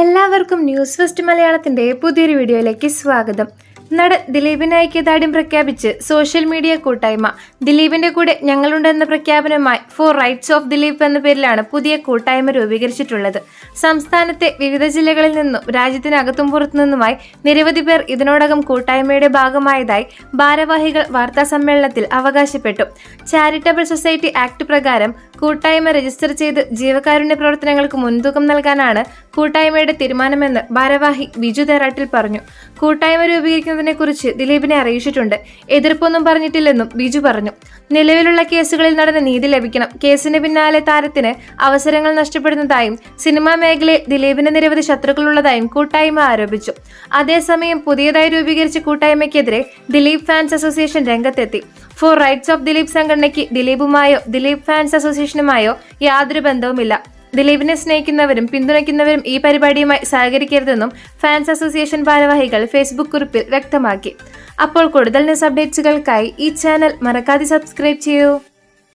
എല്ലാവർക്കും news first മലയാളത്തിന്റെ പുതിയൊരു വീഡിയോയിലേക്ക് സ്വാഗതം നടൻ ദിലീപിന് ഐക്യദാർഢ്യം പ്രഖ്യാപിച്ച് സോഷ്യൽ മീഡിയ കൂട്ടായ്മ ദിലീപിന്റെ കൂടെ ഞങ്ങളുണ്ടെന്ന പ്രഖ്യാപനവുമായി ഫോർ റൈറ്റ്സ് ഓഫ് ദിലീപ് എന്ന പേരിലാണ് പുതിയ കൂട്ടായ്മ രൂപീകരിച്ചിട്ടുള്ളത് സംസ്ഥാനത്തെ വിവിധ ജില്ലകളിൽ നിന്നും രാജ്യത്തിനകത്തും പുറത്തു നിന്നുമായി നിരവധി പേർ ഇതിനോടകം കൂട്ടായ്മയുടെ ഭാഗമായതായി ഭാരവാഹികൾ വാർത്താ സമ്മേളനത്തിൽ അവകാശപ്പെട്ടു ചാരിറ്റബിൾ സൊസൈറ്റി ആക്ട് പ്രകാരം കൂട്ടായ്മ രജിസ്റ്റർ ചെയ്ത് ജീവകാരുണ്യ പ്രവർത്തനങ്ങൾക്ക് മുൻതൂക്കം നൽകാനാണ് കൂട്ടായ്മയുടെ തീരുമാനമെന്ന് ഭാരവാഹി ബിജു തേറാട്ടിൽ പറഞ്ഞു കൂട്ടായ്മ രൂപീകരിക്കുന്നതിനെ കുറിച്ച് ദിലീപിനെ അറിയിച്ചിട്ടുണ്ട് എതിർപ്പൊന്നും പറഞ്ഞിട്ടില്ലെന്നും ബിജു പറഞ്ഞു നിലവിലുള്ള കേസുകളിൽ നടന്ന നീതി ലഭിക്കണം കേസിന് പിന്നാലെ താരത്തിന് അവസരങ്ങൾ നഷ്ടപ്പെടുന്നതായും സിനിമാ മേഖലയിൽ ദിലീപിന് നിരവധി ശത്രുക്കളുള്ളതായും കൂട്ടായ്മ ആരോപിച്ചു അതേസമയം പുതിയതായി രൂപീകരിച്ച കൂട്ടായ്മയ്ക്കെതിരെ ദിലീപ് ഫാൻസ് അസോസിയേഷൻ രംഗത്തെത്തി ഫോർ റൈറ്റ്സ് ഓഫ് ദിലീപ് സംഘടനയ്ക്ക് ദിലീപുമായോ ദിലീപ് ഫാൻസ് അസോസിയേഷനുമായോ യാതൊരു ബന്ധവുമില്ല ദിലീപിനെ സ്നേഹിക്കുന്നവരും പിന്തുണയ്ക്കുന്നവരും ഈ പരിപാടിയുമായി സഹകരിക്കരുതെന്നും ഫാൻസ് അസോസിയേഷൻ ഭാരവാഹികൾ ഫേസ്ബുക്ക് കുറിപ്പിൽ വ്യക്തമാക്കി അപ്പോൾ കൂടുതൽ ന്യൂസ് അപ്ഡേറ്റ്സുകൾക്കായി ഈ ചാനൽ മറക്കാതെ സബ്സ്ക്രൈബ് ചെയ്യൂ